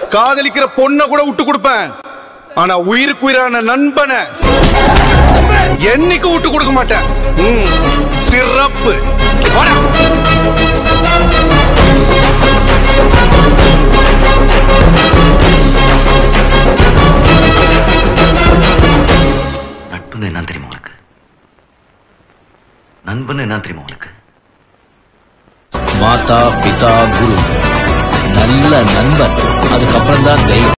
காதலிக்கிற பொண்ணை கூட விட்டு கொடுப்பேன் ஆனா உயிருக்கு உயிரான நண்பனை என்னைக்கு விட்டு கொடுக்க மாட்டேன் ம், சிறப்பு வாடா. நட்புன்னு என்ன தெரியுமா உனக்கு நண்பன் என்ன தெரியுமா உனக்கு மாதா பிதா குரு நல்ல நண்பன் அதுக்கப்புறம் தான் தெய்வம்